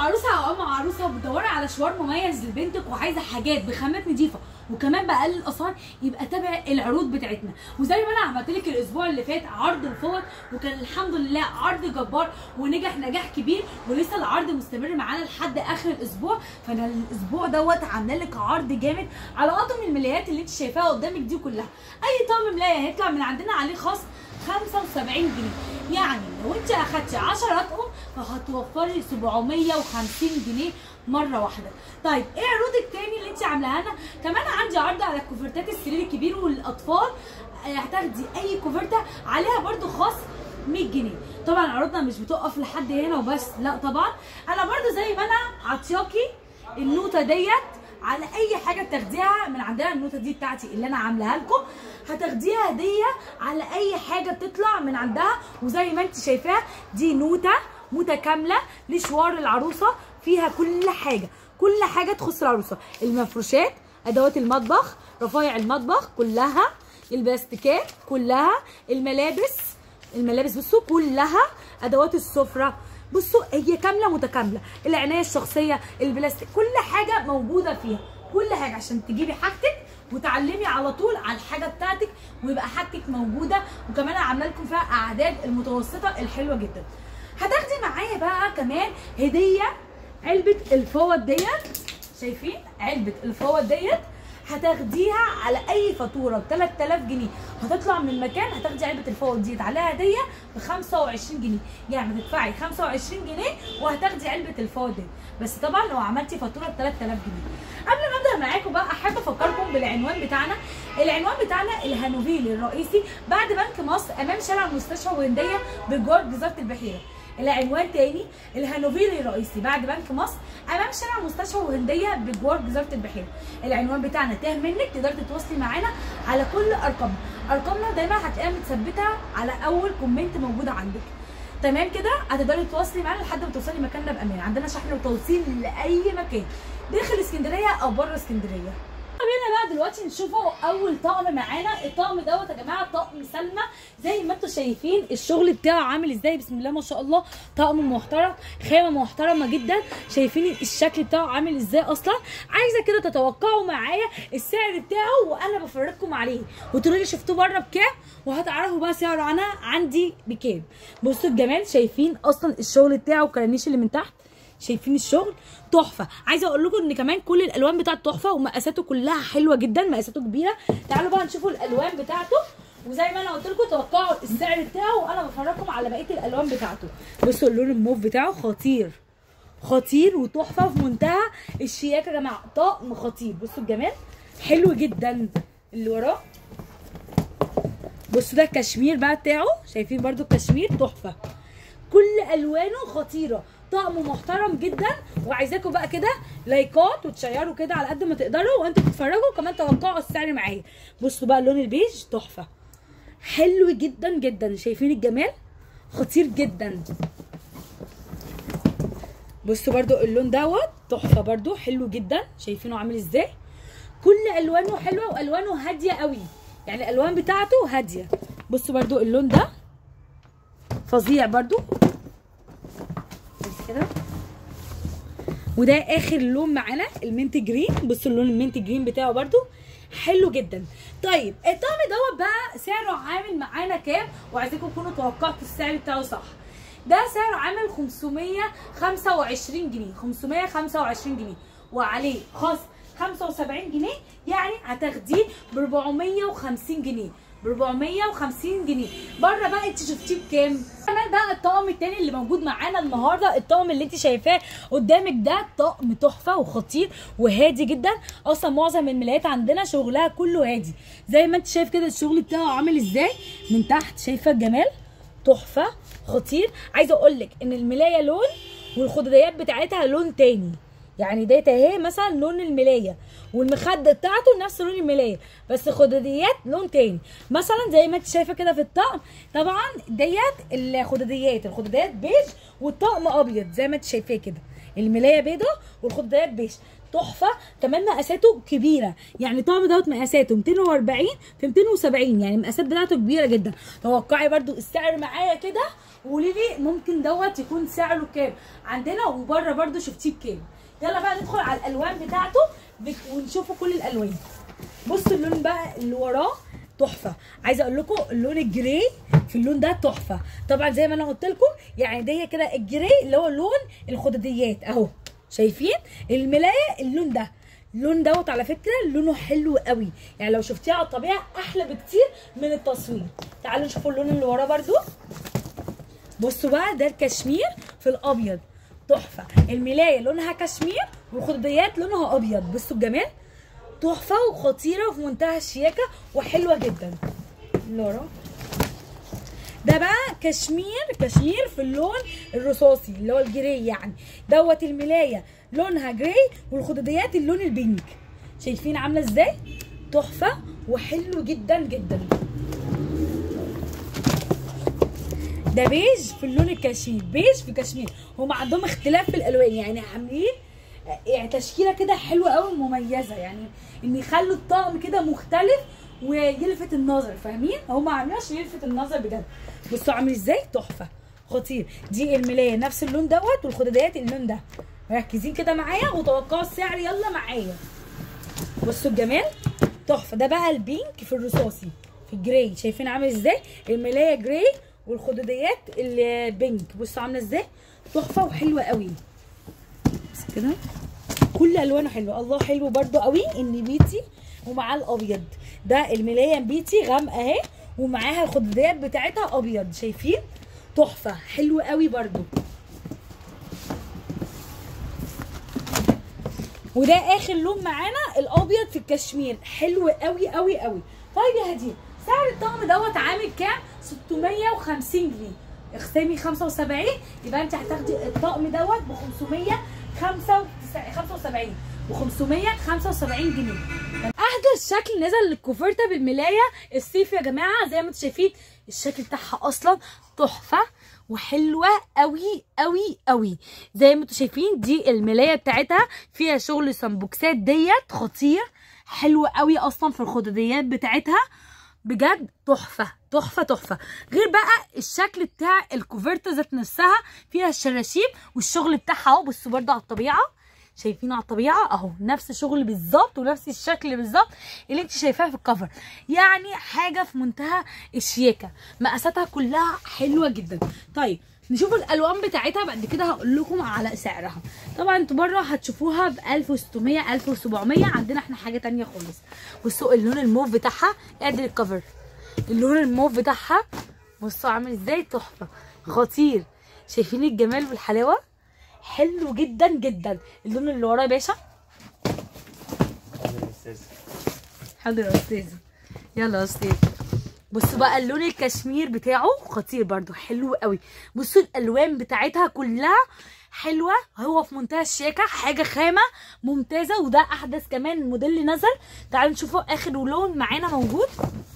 عروسه او ام عروسه وبتدوري على شوار مميز لبنتك وعايزه حاجات بخامات نظيفه وكمان بقلل الاسعار يبقى تابع العروض بتاعتنا وزي ما انا عملت لك الاسبوع اللي فات عرض الفوط وكان الحمد لله عرض جبار ونجح نجاح كبير ولسه العرض مستمر معانا لحد اخر الاسبوع فانا الاسبوع دوت عامله لك عرض جامد على اطقم الملايات اللي انت شايفاها قدامك دي كلها اي طقم ملايه هيطلع من عندنا عليه خصم 75 جنيه يعني لو انت اخدتي 10 اطقم فهتوفري 750 جنيه مره واحده طيب ايه عروض التاني اللي انت عاملاها لنا كمان عندي عرض على الكوفرتات السرير الكبير والاطفال آه، هتاخدي اي كوفرته عليها برده خصم 100 جنيه طبعا عروضنا مش بتقف لحد هنا وبس لا طبعا انا برده زي ما انا عطياكي النوته ديت على اي حاجه بتاخديها من عندنا النوته دي بتاعتي اللي انا عاملاها لكم هتاخديها هديه على اي حاجه بتطلع من عندها وزي ما انت شايفاها دي نوته متكامله لشوار العروسه فيها كل حاجه كل حاجه تخص العروسه المفروشات ادوات المطبخ رفايع المطبخ كلها البلاستيكات كلها الملابس الملابس بصوا كلها ادوات السفره بصوا هي كامله متكامله العنايه الشخصيه البلاستيك كل حاجه موجوده فيها كل حاجه عشان تجيبي حاجتك وتعلمي على طول على الحاجه بتاعتك ويبقى حاجتك موجوده وكمان عامله لكم فيها اعداد المتوسطه الحلوه جدا هتاخدي معايا بقى كمان هديه علبه الفوط ديت شايفين علبه الفوط ديت هتاخديها على اي فاتوره ب 3000 جنيه هتطلع من المكان هتاخدي علبه الفوط دي عليها هديه ب 25 جنيه يعني هتدفعي 25 جنيه وهتاخدي علبه الفوط دي بس طبعا لو عملتي فاتوره ب 3000 جنيه قبل ما ابدا معاكم بقى احب افكركم بالعنوان بتاعنا العنوان بتاعنا الهانوفيل الرئيسي بعد بنك مصر امام شارع مستشفى وهنديه بجوار جزيره البحيره العنوان تاني الهانوفيل الرئيسي بعد بنك مصر امام شارع مستشفى وهنديه بجوار جزيره البحيره العنوان بتاعنا تاه منك تقدري تتواصلي معانا على كل ارقامنا ارقامنا دايما هتلاقيها متثبته على اول كومنت موجود عندك تمام كده هتقدري تتواصلي معانا لحد ما توصلي مكاننا بامان عندنا شحن وتوصيل لاي مكان داخل اسكندريه او بره اسكندريه بينا بقى دلوقتي نشوفوا اول طقم معانا الطقم دوت يا جماعه طقم سلمى زي ما انتم شايفين الشغل بتاعه عامل ازاي بسم الله ما شاء الله طقم محترم خامه محترمه جدا شايفين الشكل بتاعه عامل ازاي اصلا عايزه كده تتوقعوا معايا السعر بتاعه وانا بفرجكم عليه وتقولوا لي شفتوه بره بكام وهتعرفوا بقى سعره انا عندي بكام بصوا الجمال شايفين اصلا الشغل بتاعه والكرانيش اللي من تحت شايفين الشغل تحفه عايزه اقول لكم ان كمان كل الالوان بتاعته تحفه ومقاساته كلها حلوه جدا مقاساته كبيره تعالوا بقى نشوفوا الالوان بتاعته وزي ما انا قلت لكم توقعوا السعر بتاعه وانا بفرجكم على بقيه الالوان بتاعته بصوا اللون الموف بتاعه خطير خطير وتحفه في منتهى الشياكه يا جماعه طقم خطير بصوا الجمال حلو جدا اللي وراه بصوا ده الكشمير بقى بتاعه شايفين برده الكشمير تحفه كل الوانه خطيره طقم محترم جدا وعايزاكم بقى كده لايكات وتشيروا كده على قد ما تقدروا وانتوا بتتفرجوا كمان توقعوا السعر معايا بصوا بقى اللون البيج تحفه حلو جدا جدا شايفين الجمال خطير جدا بصوا برضو اللون دوت تحفه برضو حلو جدا شايفينه عامل ازاي كل الوانه حلوه والوانه هاديه قوي يعني الالوان بتاعته هاديه بصوا برضو اللون ده فظيع برضو بس كده وده اخر لون معانا المنت جرين بصوا اللون المنت جرين بتاعه برضو حلو جدا طيب الطقم دوت بقى سعره عامل معانا كام وعايزاكم تكونوا توقعتوا السعر بتاعه صح ده سعره عامل 525 جنيه 525 جنيه وعليه خاص 75 جنيه يعني هتاخديه ب 450 جنيه ب 450 جنيه بره بقى انت شفتيه بكام كمان بقى الطقم التاني اللي موجود معانا النهارده الطقم اللي انت شايفاه قدامك ده طقم تحفه وخطير وهادي جدا اصلا معظم الملايات عندنا شغلها كله هادي زي ما انت شايف كده الشغل بتاعه عامل ازاي من تحت شايفه الجمال تحفه خطير عايزه اقول لك ان الملايه لون والخداديات بتاعتها لون تاني يعني ديت اهي مثلا لون الملايه والمخده بتاعته نفس لون الملايه بس خدوديات لون تاني مثلا زي ما انت شايفه كده في الطقم طبعا ديت الخدوديات الخدوديات بيج والطقم ابيض زي ما انت شايفاه كده الملايه بيضه والخدوديات بيج تحفه كمان مقاساته كبيره يعني الطقم دوت مقاساته 240 في 270 يعني المقاسات بتاعته كبيره جدا توقعي برده السعر معايا كده وقولي لي ممكن دوت يكون سعره كام عندنا وبره برده شفتيه بكام يلا بقى ندخل على الالوان بتاعته بك- ونشوفوا كل الالوان بصوا اللون بقى اللي وراه تحفه عايزه اقول لكم اللون الجراي في اللون ده تحفه طبعا زي ما انا قلت لكم يعني دي كده الجراي اللي هو لون الخدوديات اهو شايفين الملايه اللون ده اللون دوت على فكره لونه حلو قوي يعني لو شفتيه على الطبيعه احلى بكتير من التصوير تعالوا نشوفوا اللون اللي وراه برده بصوا بقى ده الكشمير في الابيض تحفه الملايه لونها كشمير والخدوديات لونها ابيض بصوا الجمال تحفه وخطيره وفي منتهى الشياكه وحلوه جدا اللي وراه ده بقى كشمير كشمير في اللون الرصاصي اللي هو الجراي يعني دوت الملايه لونها جراي والخدوديات اللون البينك شايفين عامله ازاي تحفه وحلو جدا جدا ده بيج في اللون الكشمير بيج في كشمير هم عندهم اختلاف في الالوان يعني عاملين يعني تشكيله كده حلوه قوي ومميزه يعني ان يخلوا الطقم كده مختلف ويلفت النظر فاهمين هم عاملين عشان يلفت النظر بجد بصوا عامل ازاي تحفه خطير دي الملايه نفس اللون دوت والخداديات اللون ده مركزين كده معايا وتوقعوا السعر يلا معايا بصوا الجمال تحفه ده بقى البينك في الرصاصي في الجراي شايفين عامل ازاي الملايه جراي والخدوديات البينك بصوا عامله ازاي تحفه وحلوه قوي بس كده كل الوانه حلوه الله حلو برده قوي ان بيتي ومعاه الابيض ده الملايه بيتي غامقه اهي ومعاها الخدوديات بتاعتها ابيض شايفين تحفه حلو قوي برده وده اخر لون معانا الابيض في الكشمير حلو قوي قوي قوي طيب يا هديه سعر الطقم دوت عامل كام 650 جنيه اخصامي 75 يبقى انت هتاخدي الطقم دوت ب 575 ب 575 جنيه احدث شكل نزل للكوفرته بالملايه الصيف يا جماعه زي ما انتم شايفين الشكل بتاعها اصلا تحفه وحلوه قوي قوي قوي زي ما انتم شايفين دي الملايه بتاعتها فيها شغل سمبوكسات ديت خطير حلو قوي اصلا في الخدوديات بتاعتها بجد تحفه تحفه تحفه غير بقى الشكل بتاع الكوفرته ذات نفسها فيها الشراشيب والشغل بتاعها اهو بصوا برده على الطبيعه شايفين على الطبيعه اهو نفس الشغل بالظبط ونفس الشكل بالظبط اللي انت شايفاه في الكفر يعني حاجه في منتهى الشياكه مقاساتها كلها حلوه جدا طيب نشوف الالوان بتاعتها بعد كده هقول لكم على سعرها طبعا انتوا بره هتشوفوها ب 1600 1700 عندنا احنا حاجه تانية خالص بصوا اللون الموف بتاعها ادي الكفر اللون الموف بتاعها بصوا عامل ازاي تحفه خطير شايفين الجمال والحلاوه حلو جدا جدا اللون اللي وراه يا باشا حاضر يا استاذ يلا يا استاذ بصوا بقى اللون الكشمير بتاعه خطير برضو حلو قوي بصوا الالوان بتاعتها كلها حلوه هو في منتهى الشياكه حاجه خامه ممتازه وده احدث كمان موديل نزل تعالوا نشوفوا اخر لون معانا موجود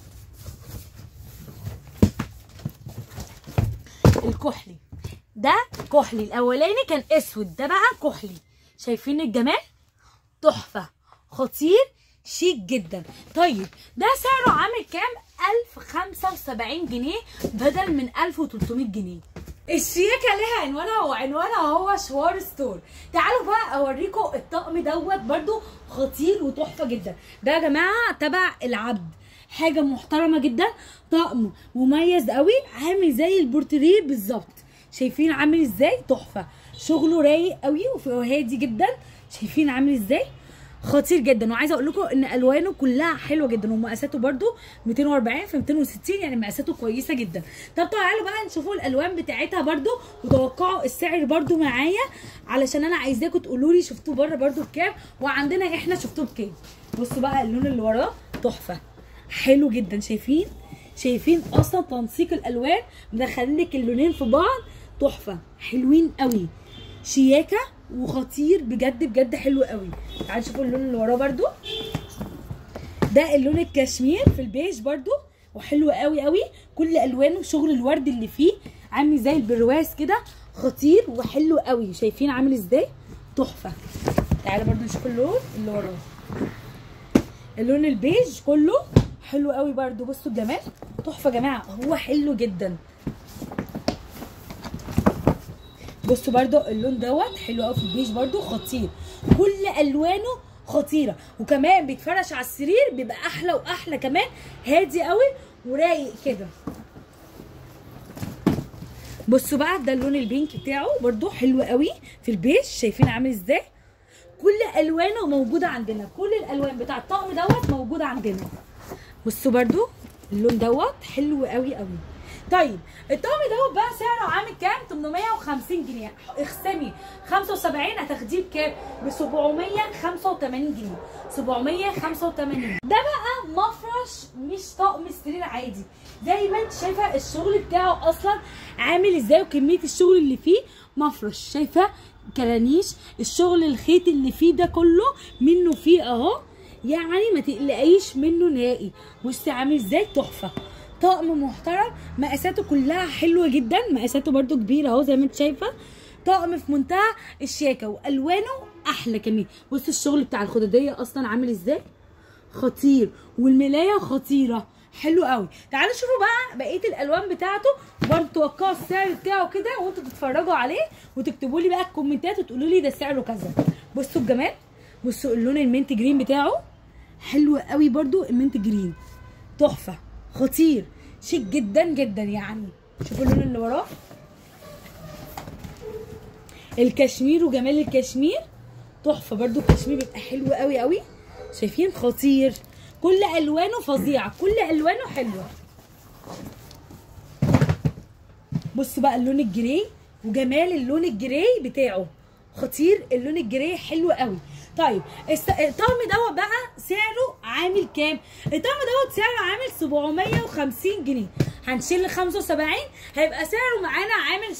الكحلي ده كحلي الاولاني كان اسود ده بقى كحلي شايفين الجمال تحفه خطير شيك جدا طيب ده سعره عامل كام 1075 جنيه بدل من 1300 جنيه الشياكه ليها عنوانها وعنوانها هو شوار ستور تعالوا بقى اوريكم الطقم دوت برده خطير وتحفه جدا ده يا جماعه تبع العبد حاجه محترمه جدا طقم مميز قوي عامل زي البورتريه بالظبط شايفين عامل ازاي تحفه شغله رايق قوي وهادي جدا شايفين عامل ازاي خطير جدا وعايزه اقول لكم ان الوانه كلها حلوه جدا ومقاساته برده 240 في 260 يعني مقاساته كويسه جدا طب تعالوا بقى نشوفوا الالوان بتاعتها برده وتوقعوا السعر برده معايا علشان انا عايزاكم تقولوا لي شفتوه بره برده بكام وعندنا احنا شفتوه بكام بصوا بقى اللون اللي وراه تحفه حلو جدا شايفين شايفين اصلا تنسيق الالوان مدخلين لك اللونين في بعض تحفه حلوين قوي شياكه وخطير بجد بجد حلو قوي تعالوا شوفوا اللون اللي وراه برده ده اللون الكشمير في البيج برده وحلو قوي قوي كل الوانه شغل الورد اللي فيه عامل زي البرواز كده خطير وحلو قوي شايفين عامل ازاي تحفه تعالى برده نشوف اللون اللي وراه اللون البيج كله حلو قوي برده بصوا الجمال تحفه يا جماعه هو حلو جدا بصوا برده اللون دوت حلو قوي في البيج برده خطير كل الوانه خطيره وكمان بيتفرش على السرير بيبقى احلى واحلى كمان هادي قوي ورايق كده بصوا بقى ده اللون البينك بتاعه برده حلو قوي في البيج شايفين عامل ازاي كل الوانه موجوده عندنا كل الالوان بتاع الطقم دوت موجوده عندنا بصوا برده اللون دوت حلو قوي قوي طيب الطقم دوت بقى سعره عامل كام 850 جنيه اخصمي 75 هتاخديه بكام ب 785 جنيه 785 ده بقى مفرش مش طقم سرير عادي زي ما انت شايفه الشغل بتاعه اصلا عامل ازاي وكميه الشغل اللي فيه مفرش شايفه كرانيش الشغل الخيط اللي فيه ده كله منه فيه اهو يعني ما تقلقيش منه نهائي بصي عامل ازاي تحفه طقم محترم مقاساته كلها حلوه جدا مقاساته برده كبيره اهو زي ما انت شايفه طقم في منتهى الشياكه والوانه احلى كمان بص الشغل بتاع الخداديه اصلا عامل ازاي خطير والملايه خطيره حلو قوي تعالوا شوفوا بقى بقيه الالوان بتاعته برضه توقعوا السعر بتاعه كده وانتوا تتفرجوا عليه وتكتبوا لي بقى الكومنتات وتقولوا لي ده سعره كذا بصوا الجمال بصوا اللون المنت جرين بتاعه حلو قوي برضو المنت جرين تحفه خطير شيك جدا جدا يعني شوفوا اللون اللي وراه الكشمير وجمال الكشمير تحفه برضو الكشمير بيبقى حلو قوي قوي شايفين خطير كل الوانه فظيعه كل الوانه حلوه بصوا بقى اللون الجراي وجمال اللون الجراي بتاعه خطير اللون الجراي حلو قوي طيب الطقم دوت بقى سعره عامل كام الطقم دوت سعره عامل 750 جنيه هنشيل 75 هيبقى سعره معانا عامل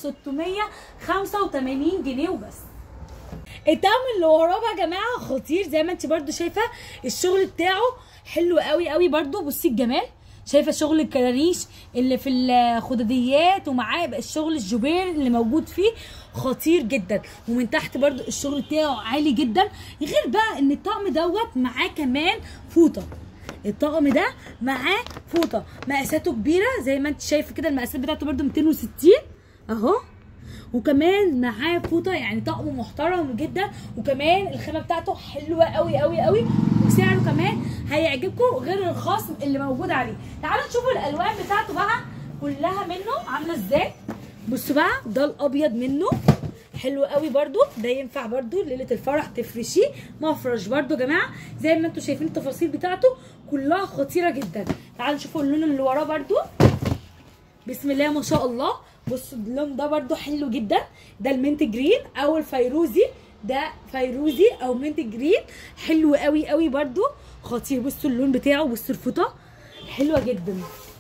685 جنيه وبس الطقم اللي وراه بقى يا جماعه خطير زي ما انت برده شايفه الشغل بتاعه حلو قوي قوي برده بصي الجمال شايفه شغل الكراريش اللي في الخداديات ومعاه بقى الشغل الجوبير اللي موجود فيه خطير جدا ومن تحت برده الشغل بتاعه عالي جدا غير بقى ان الطقم دوت معاه كمان فوطه الطقم ده معاه فوطه مقاساته كبيره زي ما انت شايفه كده المقاسات بتاعته برده 260 اهو وكمان معاه فوطه يعني طقم محترم جدا وكمان الخامه بتاعته حلوه قوي قوي قوي وسعره كمان هيعجبكم غير الخصم اللي موجود عليه تعالوا نشوفوا الالوان بتاعته بقى كلها منه عامله ازاي بصوا بقى ده الابيض منه حلو قوي برده ده ينفع برده ليله الفرح تفرشيه مفرش برده يا جماعه زي ما انتم شايفين التفاصيل بتاعته كلها خطيره جدا تعالوا نشوفوا اللون اللي وراه برده بسم الله ما شاء الله بصوا اللون ده برده حلو جدا ده المنت جرين او الفيروزي ده فيروزي او منت جرين حلو قوي قوي برده خطير بصوا اللون بتاعه بصوا الفوطه حلوه جدا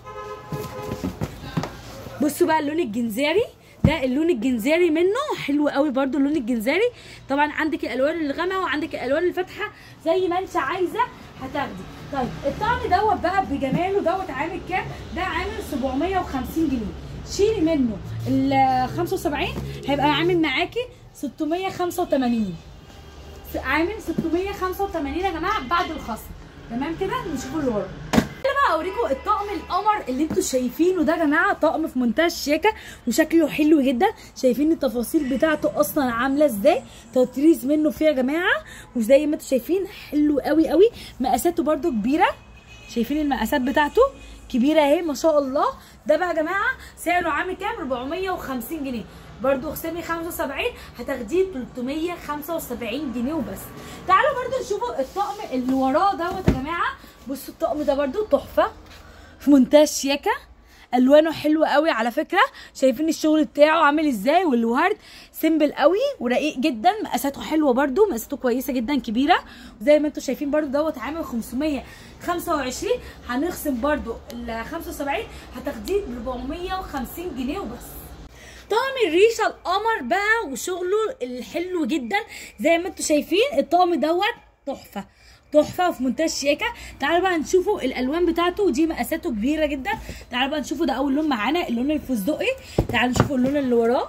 بصوا بقى اللون الجنزاري ده اللون الجنزاري منه حلو قوي برده اللون الجنزاري طبعا عندك الالوان الغامقه وعندك الالوان الفاتحه زي ما انت عايزه هتاخدي طيب الطعم دوت بقى بجماله دوت عامل كام ده عامل 750 جنيه شيلي منه ال 75 هيبقى عامل معاكي 685 عامل 685 يا جماعه بعد الخصم تمام كده نشوفوا اللي ورا انا بقى اوريكم الطقم القمر اللي انتوا شايفينه ده يا جماعه طقم في منتهى الشياكه وشكله حلو جدا شايفين التفاصيل بتاعته اصلا عامله ازاي تطريز منه فيه يا جماعه وزي ما انتوا شايفين حلو قوي قوي مقاساته برده كبيره شايفين المقاسات بتاعته كبيره اهي ما شاء الله ده بقى يا جماعه سعره عامل كام 450 جنيه برضو اخصمي 75 هتاخديه 375 جنيه وبس تعالوا برضو نشوفوا الطقم اللي وراه دوت يا جماعه بصوا الطقم ده برضو تحفه في منتهى الشياكه الوانه حلوه قوي على فكره شايفين الشغل بتاعه عامل ازاي والورد سيمبل قوي ورقيق جدا مقاساته حلوه برده مقاساته كويسه جدا كبيره وزي ما انتم شايفين برده دوت عامل 525 هنخصم برده ال 75 هتاخديه ب 450 جنيه وبس طقم الريشه القمر بقى وشغله الحلو جدا زي ما انتم شايفين الطقم دوت تحفه تحفه في منتهى الشياكه تعالوا بقى نشوفوا الالوان بتاعته ودي مقاساته كبيره جدا تعالوا بقى نشوفوا ده اول لون معانا اللون الفستقي تعالوا نشوفوا اللون اللي وراه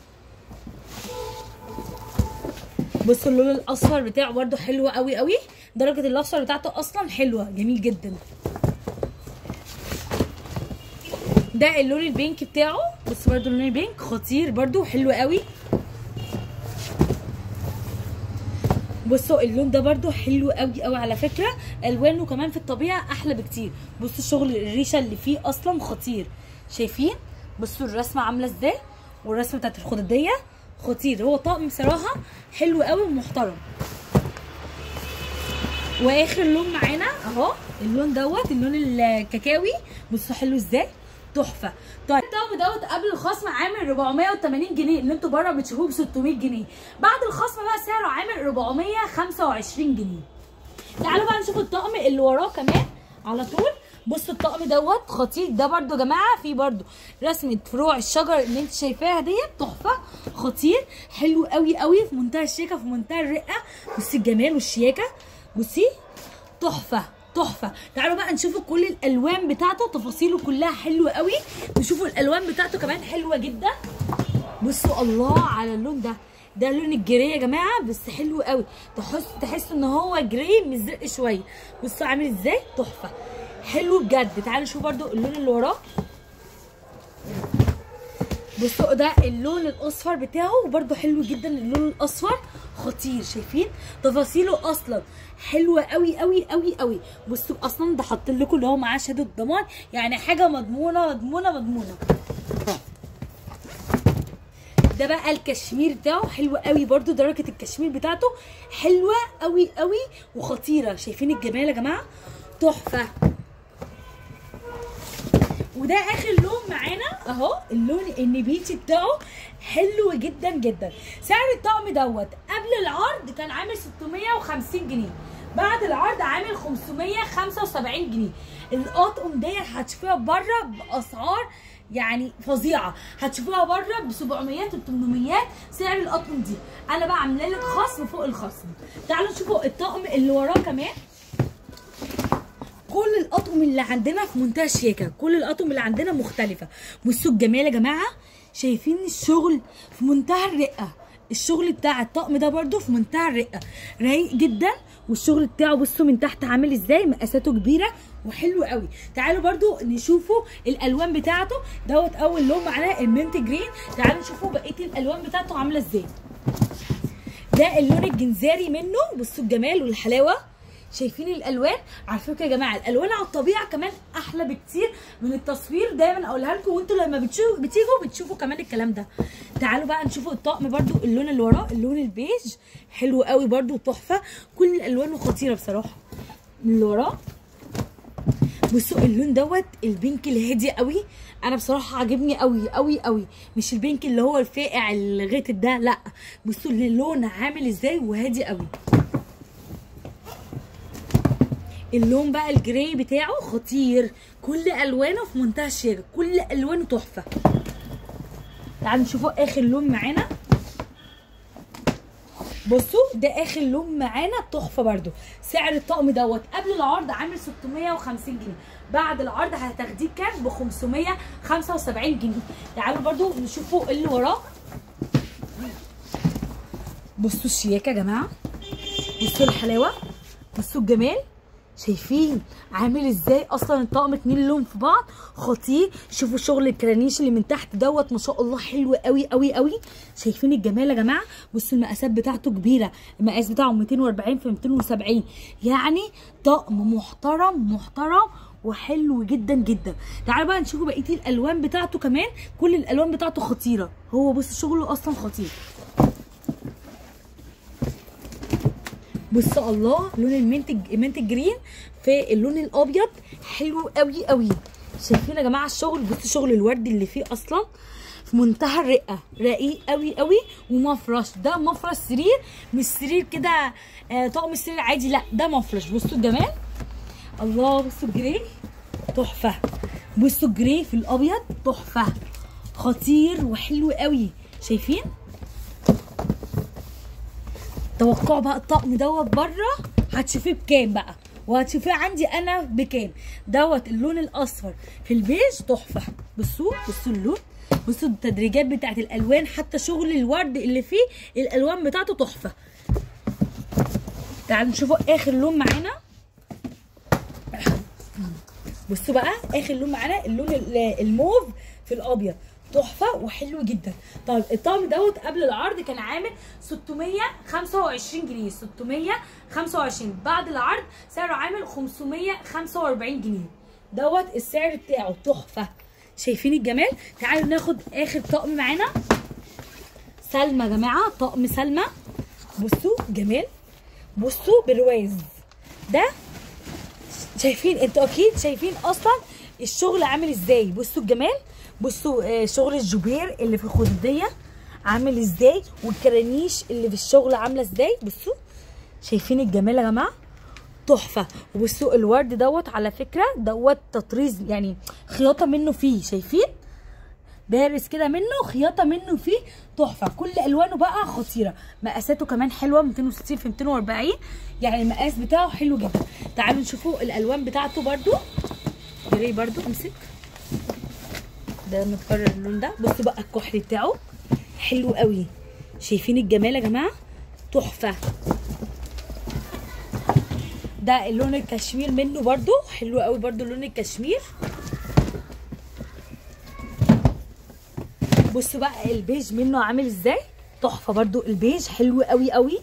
بصوا اللون الاصفر بتاعه برده حلو قوي قوي درجه الاصفر بتاعته اصلا حلوه جميل جدا ده اللون البينك بتاعه بص برده اللون البينك خطير برده حلو قوي بصوا اللون ده برده حلو قوي قوي على فكره الوانه كمان في الطبيعه احلى بكتير بصوا الشغل الريشه اللي فيه اصلا خطير شايفين بصوا الرسمه عامله ازاي والرسمه بتاعت الخدوديه خطير هو طقم بصراحه حلو قوي ومحترم واخر لون معانا اهو اللون دوت اللون الكاكاوي بصوا حلو ازاي تحفه طيب الطقم دوت قبل الخصم عامل 480 جنيه اللي انتوا بره بتشوفوه ب 600 جنيه بعد الخصم بقى سعره عامل 425 جنيه تعالوا بقى نشوف الطقم اللي وراه كمان على طول بصوا الطقم دوت خطير ده برده يا جماعه في برده رسمه فروع الشجر اللي انت شايفاها ديت تحفه خطير حلو قوي قوي في منتهى الشياكه في منتهى الرقه بصي الجمال والشياكه بصي تحفه تحفه تعالوا بقى نشوفوا كل الالوان بتاعته تفاصيله كلها حلوه قوي نشوفوا الالوان بتاعته كمان حلوه جدا بصوا الله على اللون ده ده لون الجري يا جماعه بس حلو قوي تحس تحس ان هو جري مزرق شويه بصوا عامل ازاي تحفه حلو بجد تعالوا نشوف برده اللون اللي وراه بصوا ده اللون الاصفر بتاعه وبرده حلو جدا اللون الاصفر خطير شايفين تفاصيله اصلا حلوه قوي قوي قوي قوي بصوا اصلا ده حاطين لكم اللي هو معاه شهاده ضمان يعني حاجه مضمونه مضمونه مضمونه ده بقى الكشمير بتاعه حلو قوي برده درجه الكشمير بتاعته حلوه قوي قوي وخطيره شايفين الجمال يا جماعه تحفه وده اخر لون معانا اهو اللون النبيتي بتاعه حلو جدا جدا سعر الطقم دوت قبل العرض كان عامل 650 جنيه بعد العرض عامل 575 جنيه الاطقم ديت هتشوفوها بره باسعار يعني فظيعه هتشوفوها بره ب 700 و 800 سعر الاطقم دي انا بقى عامله لك خصم فوق الخصم تعالوا نشوفوا الطقم اللي وراه كمان كل الاطقم اللي عندنا في منتهى الشياكه كل الاطقم اللي عندنا مختلفه بصوا الجمال يا جماعه شايفين الشغل في منتهى الرقه الشغل بتاع الطقم ده برده في منتهى الرقه رايق جدا والشغل بتاعه بصوا من تحت عامل ازاي مقاساته كبيره وحلو قوي تعالوا برده نشوفوا الالوان بتاعته دوت اول لون معانا المنت جرين تعالوا نشوفوا بقيه الالوان بتاعته عامله ازاي ده اللون الجنزاري منه بصوا الجمال والحلاوه شايفين الالوان على فكره يا جماعه الالوان على الطبيعه كمان احلى بكتير من التصوير دايما اقولها لكم وانتوا لما بتشوفوا بتيجوا بتشوفوا كمان الكلام ده تعالوا بقى نشوفوا الطقم برده اللون اللي وراه اللون البيج حلو قوي برده وتحفه كل الالوان خطيره بصراحه اللي وراه بصوا اللون دوت البينك الهادي قوي انا بصراحه عاجبني قوي قوي قوي مش البينك اللي هو الفاقع الغيتد ده لا بصوا اللون عامل ازاي وهادي قوي اللون بقى الجراي بتاعه خطير كل الوانه في منتهى الشياكه كل الوانه تحفه تعالوا نشوفوا اخر لون معانا بصوا ده اخر لون معانا تحفه برده سعر الطقم دوت قبل العرض عامل 650 جنيه بعد العرض هتاخديه كام ب 575 جنيه تعالوا برده نشوفوا اللي وراه بصوا الشياكه يا جماعه بصوا الحلاوه بصوا الجمال شايفين عامل ازاي اصلا الطقم اتنين لون في بعض خطير شوفوا شغل الكرانيش اللي من تحت دوت ما شاء الله حلو قوي قوي قوي شايفين الجمال يا جماعه بصوا المقاسات بتاعته كبيره المقاس بتاعه 240 في 270 يعني طقم محترم محترم وحلو جدا جدا تعالوا بقى نشوفوا بقيه الالوان بتاعته كمان كل الالوان بتاعته خطيره هو بص شغله اصلا خطير بصوا الله لون المنت المنت جرين في اللون الابيض حلو قوي قوي شايفين يا جماعه الشغل بصوا شغل الورد اللي فيه اصلا في منتهى الرقه رقيق قوي قوي ومفرش ده مفرش سرير مش سرير كده آه طقم السرير عادي لا ده مفرش بصوا الجمال الله بصوا الجري تحفه بصوا الجري في الابيض تحفه خطير وحلو قوي شايفين توقعوا بقى الطقم دوت بره هتشوفيه بكام بقى وهتشوفيه عندي انا بكام دوت اللون الاصفر في البيج تحفه بصوا بصوا اللون بصوا التدريجات بتاعت الالوان حتى شغل الورد اللي فيه الالوان بتاعته تحفه تعالوا نشوفوا اخر لون معانا بصوا بقى اخر لون معانا اللون ال- الموف في الابيض تحفه وحلو جدا طيب الطقم دوت قبل العرض كان عامل 625 جنيه 625 بعد العرض سعره عامل 545 جنيه دوت السعر بتاعه تحفه شايفين الجمال تعالوا ناخد اخر طقم معانا سلمى يا جماعه طقم سلمى بصوا جمال بصوا برواز ده شايفين انتوا اكيد شايفين اصلا الشغل عامل ازاي بصوا الجمال بصوا آه، شغل الجوبير اللي في الخدوديه عامل ازاي والكرانيش اللي في الشغل عامله ازاي بصوا شايفين الجمال يا جماعه تحفه وبصوا الورد دوت على فكره دوت تطريز يعني خياطه منه فيه شايفين بارز كده منه خياطه منه فيه تحفه كل الوانه بقى خطيره مقاساته كمان حلوه 260 في 240 يعني المقاس بتاعه حلو جدا تعالوا نشوفوا الالوان بتاعته برده جري برده امسك ده متكرر اللون ده بصوا بقى الكحل بتاعه حلو قوي شايفين الجمال يا جماعه تحفه ده اللون الكشمير منه برده حلو قوي برده لون الكشمير بصوا بقى البيج منه عامل ازاي تحفه برده البيج حلو قوي قوي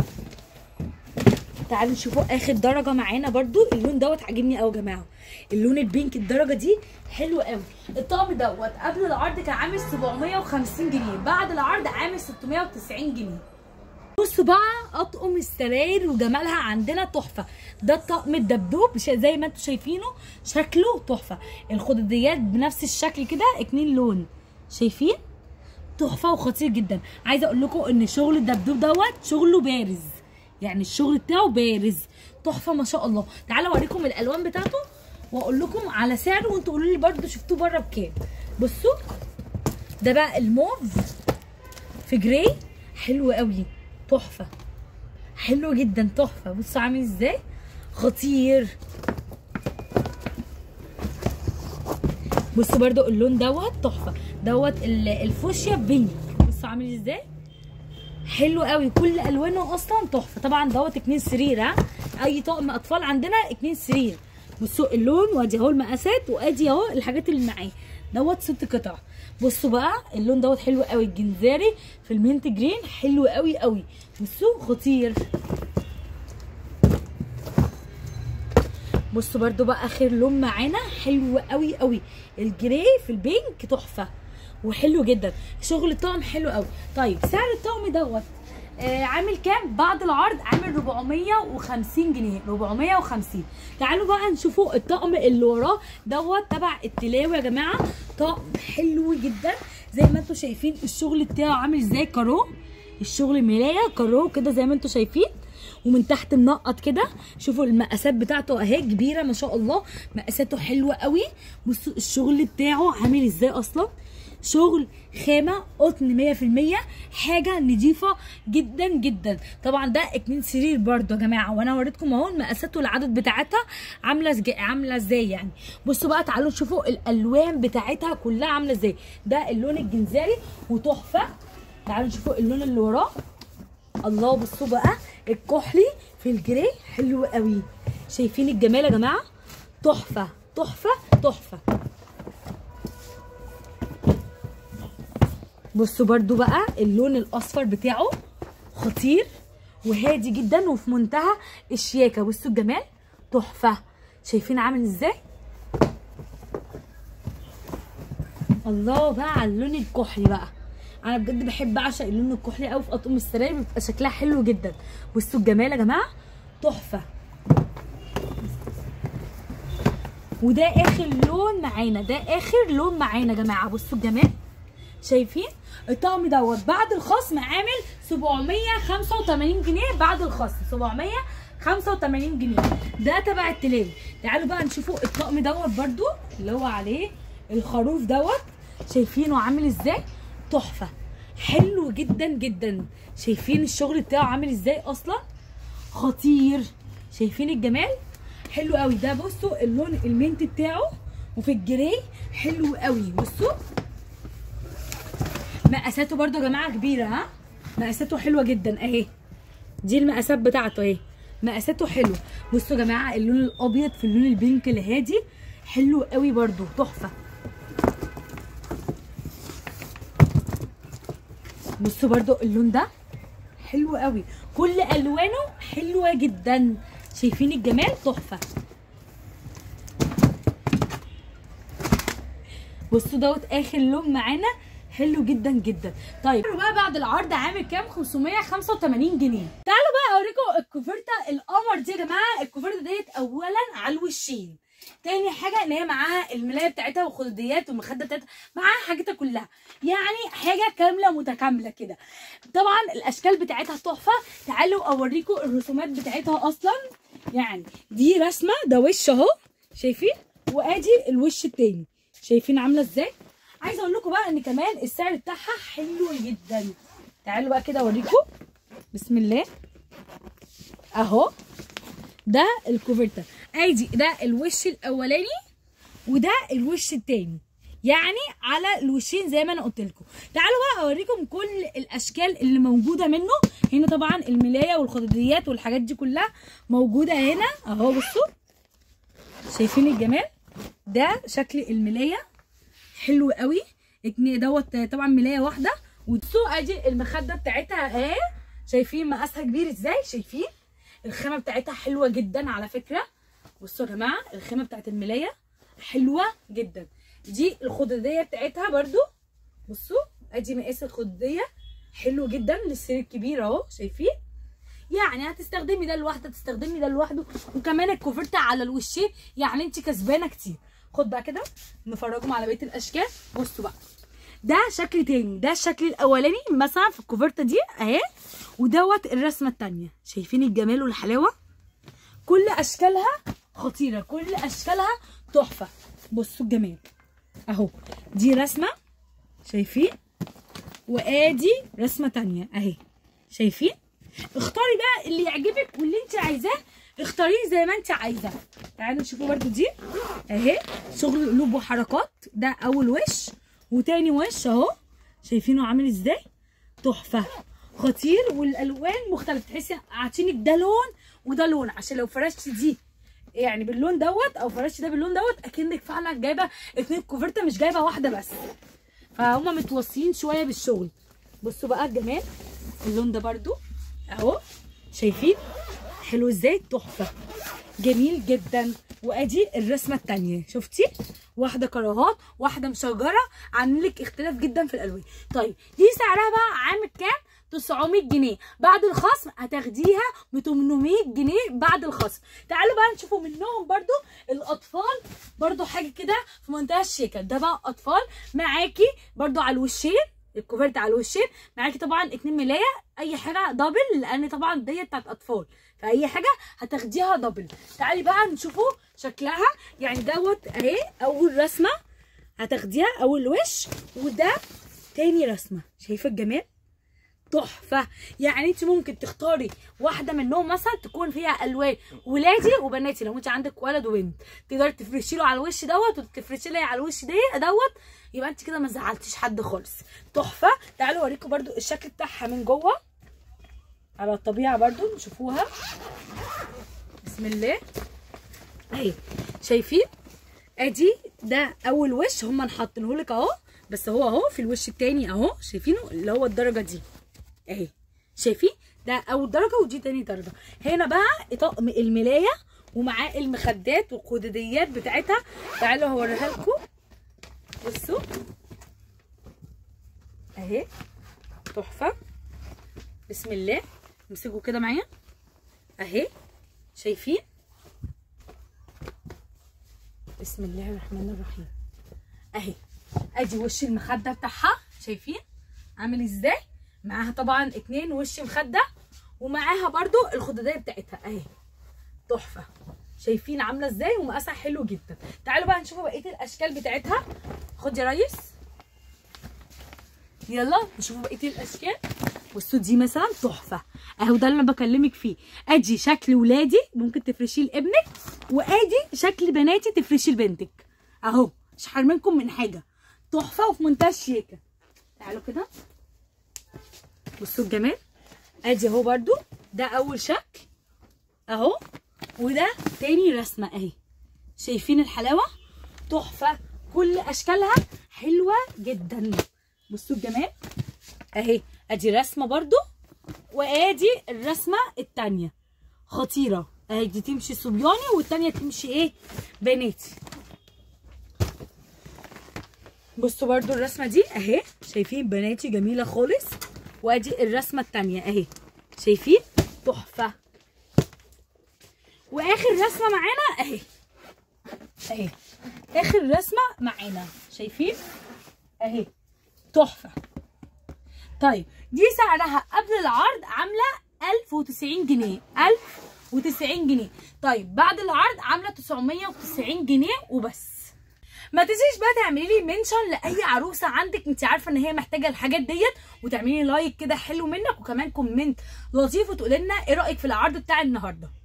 تعالوا نشوفوا اخر درجه معانا برضو اللون دوت عاجبني قوي يا جماعه اللون البينك الدرجه دي حلو قوي الطقم دوت قبل العرض كان عامل 750 جنيه بعد العرض عامل 690 جنيه بصوا بقى اطقم السراير وجمالها عندنا تحفه ده الطقم الدبدوب ش- زي ما انتم شايفينه شكله تحفه الخدوديات بنفس الشكل كده اتنين لون شايفين تحفه وخطير جدا عايزه اقول لكم ان شغل الدبدوب دوت شغله بارز يعني الشغل بتاعه بارز تحفه ما شاء الله تعالوا اوريكم الالوان بتاعته واقول لكم على سعره وانتوا قولوا لي برده شفتوه بره بكام بصوا ده بقى الموف في جراي حلو قوي تحفه حلو جدا تحفه بصوا عامل ازاي خطير بصوا برضو اللون دوت تحفه دوت ال- الفوشيا بينك بصوا عامل ازاي حلو قوي كل الوانه اصلا تحفه طبعا دوت اتنين سرير ها اي طقم اطفال عندنا اتنين سرير بصوا اللون وادي اهو المقاسات وادي اهو الحاجات اللي معاه دوت ست قطع بصوا بقى اللون دوت حلو قوي الجنزاري في المينت جرين حلو قوي قوي بصوا خطير بصوا برضو بقى اخر لون معانا حلو قوي قوي الجراي في البينك تحفه وحلو جدا شغل الطقم حلو قوي طيب سعر الطقم دوت آه عامل كام بعد العرض عامل 450 جنيه 450 تعالوا بقى نشوفوا الطقم اللي وراه دوت تبع التلاوه يا جماعه طقم حلو جدا زي ما انتم شايفين الشغل بتاعه عامل ازاي كارو الشغل ملايه كارو كده زي ما انتم شايفين ومن تحت منقط كده شوفوا المقاسات بتاعته اهي كبيره ما شاء الله مقاساته حلوه قوي بصوا الشغل بتاعه عامل ازاي اصلا شغل خامه قطن 100% حاجه نظيفه جدا جدا طبعا ده اتنين سرير برضو يا جماعه وانا وريتكم اهو المقاسات والعدد بتاعتها عامله زج... عامله ازاي يعني بصوا بقى تعالوا شوفوا الالوان بتاعتها كلها عامله ازاي ده اللون الجنزاري وتحفه تعالوا نشوفوا اللون اللي وراه الله بصوا بقى الكحلي في الجري حلو قوي شايفين الجمال يا جماعه تحفه تحفه تحفه بصوا برضو بقى اللون الاصفر بتاعه خطير وهادي جدا وفي منتهى الشياكه بصوا الجمال تحفه شايفين عامل ازاي الله بقى على اللون الكحلي بقى انا بجد بحب اعشق اللون الكحلي قوي في اطقم السراير بيبقى شكلها حلو جدا بصوا الجمال يا جماعه تحفه وده اخر لون معانا ده اخر لون معانا يا جماعه بصوا الجمال شايفين الطقم دوت بعد الخصم عامل 785 جنيه بعد الخصم 785 جنيه ده تبع التلاوي تعالوا بقى نشوفوا الطقم دوت برضو اللي هو عليه الخروف دوت شايفينه عامل ازاي تحفه حلو جدا جدا شايفين الشغل بتاعه عامل ازاي اصلا خطير شايفين الجمال حلو قوي ده بصوا اللون المنت بتاعه وفي الجراي حلو قوي بصوا مقاساته برضو يا جماعه كبيره ها مقاساته حلوه جدا اهي دي المقاسات بتاعته اهي مقاساته حلو بصوا يا جماعه اللون الابيض في اللون البينك الهادي حلو قوي برضو تحفه بصوا برضو اللون ده حلو قوي كل الوانه حلوه جدا شايفين الجمال تحفه بصوا دوت اخر لون معانا حلو جدا جدا طيب بقى بعد العرض عامل كام 585 جنيه تعالوا بقى اوريكم الكوفرته القمر دي يا جماعه الكوفرته ديت اولا على الوشين تاني حاجه ان هي معاها الملايه بتاعتها والخدوديات والمخده بتاعتها معاها حاجتها كلها يعني حاجه كامله متكامله كده طبعا الاشكال بتاعتها تحفه تعالوا اوريكم الرسومات بتاعتها اصلا يعني دي رسمه ده وش اهو شايفين وادي الوش التاني شايفين عامله ازاي عايزه اقول لكم بقى ان كمان السعر بتاعها حلو جدا تعالوا بقى كده اوريكم بسم الله اهو ده الكوفرتا ادي ده الوش الاولاني وده الوش التاني يعني على الوشين زي ما انا قلت لكم تعالوا بقى اوريكم كل الاشكال اللي موجوده منه هنا طبعا الملايه والخدوديات والحاجات دي كلها موجوده هنا اهو بصوا شايفين الجمال ده شكل الملايه حلو قوي اتنين دوت طبعا ملايه واحده وبصوا ادي المخده بتاعتها اهي شايفين مقاسها كبير ازاي شايفين الخامه بتاعتها حلوه جدا على فكره بصوا يا جماعه الخامه بتاعت الملايه حلوه جدا دي الخدوديه بتاعتها برضو بصوا ادي مقاس الخدوديه حلو جدا للسرير الكبير اهو شايفين يعني هتستخدمي ده لوحده تستخدمي ده لوحده وكمان الكوفرته على الوشين يعني انت كسبانه كتير خد بقى كده نفرجهم على بقيه الاشكال بصوا بقى ده شكل تاني ده الشكل الاولاني مثلا في الكوفرته دي اهي ودوت الرسمه التانيه شايفين الجمال والحلاوه كل اشكالها خطيره كل اشكالها تحفه بصوا الجمال اهو دي رسمه شايفين وادي رسمه تانية اهي شايفين اختاري بقى اللي يعجبك واللي انت عايزاه اختاريه زي ما انت عايزاه تعالوا نشوفوا برده دي اهي شغل قلوب وحركات ده اول وش وتاني وش اهو شايفينه عامل ازاي تحفه خطير والالوان مختلفه تحسي عاطينك ده لون وده لون عشان لو فرشت دي يعني باللون دوت او فرشت ده باللون دوت اكنك فعلا جايبه اتنين كوفرته مش جايبه واحده بس فهم متوصيين شويه بالشغل بصوا بقى الجمال اللون ده برده اهو شايفين حلو ازاي تحفه جميل جدا وادي الرسمه الثانيه شفتي واحده كراهات واحده مشجره عامل لك اختلاف جدا في الالوان طيب دي سعرها بقى عامل كام 900 جنيه بعد الخصم هتاخديها ب 800 جنيه بعد الخصم تعالوا بقى نشوفوا منهم برضو الاطفال برضو حاجه كده في منتهى الشيكه ده بقى اطفال معاكي برضو على الوشين الكوفرت على الوشين معاكي طبعا اتنين ملايه اي حاجه دبل لان طبعا ديت بتاعت اطفال فاي حاجه هتاخديها دبل تعالي بقى نشوفوا شكلها يعني دوت اهي اول رسمه هتاخديها اول وش وده تاني رسمه شايفه الجمال تحفه يعني انت ممكن تختاري واحده منهم مثلا تكون فيها الوان ولادي وبناتي لو انت عندك ولد وبنت تقدري تفرشي له على الوش دوت وتفرشي لي على الوش ده دوت يبقى انت كده ما زعلتيش حد خالص تحفه تعالوا اوريكم برده الشكل بتاعها من جوه على الطبيعه برده نشوفوها بسم الله اهي شايفين ادي ده اول وش هم حاطينه لك اهو بس هو اهو في الوش التاني اهو شايفينه اللي هو الدرجه دي اهي شايفين ده اول درجه ودي تاني درجه هنا بقى طقم الملايه ومعاه المخدات والخدوديات بتاعتها تعالوا هوريها لكم بصوا اهي تحفه بسم الله امسكوا كده معايا اهي شايفين بسم الله الرحمن الرحيم اهي ادي وش المخده بتاعها شايفين عامل ازاي معاها طبعا اتنين وش مخده ومعاها برضو الخدوديه بتاعتها اهي تحفه شايفين عامله ازاي ومقاسها حلو جدا تعالوا بقى نشوفوا بقيه الاشكال بتاعتها خد يا ريس يلا نشوف بقيه الاشكال بصوا دي مثلا تحفه اهو ده اللي انا بكلمك فيه ادي شكل ولادي ممكن تفرشيه لابنك وادي شكل بناتي تفرشيه لبنتك اهو مش حارمينكم من حاجه تحفه وفي منتهى الشياكه تعالوا كده بصوا الجمال ادي اهو برضو ده اول شكل اهو وده تاني رسمه اهي شايفين الحلاوه تحفه كل اشكالها حلوه جدا بصوا الجمال اهي ادي رسمه برضو وادي الرسمه التانية خطيره اهي دي تمشي صبياني والتانية تمشي ايه بناتي بصوا برضو الرسمه دي اهي شايفين بناتي جميله خالص وادي الرسمه التانية اهي شايفين تحفه واخر رسمه معانا اهي اهي اخر رسمه معانا شايفين اهي تحفه طيب دي سعرها قبل العرض عامله 1090 جنيه 1090 جنيه طيب بعد العرض عامله 990 جنيه وبس ما تنسيش بقى تعملي لي منشن لاي عروسه عندك انت عارفه ان هي محتاجه الحاجات ديت وتعملي لايك كده حلو منك وكمان كومنت لطيف وتقولي لنا ايه رايك في العرض بتاع النهارده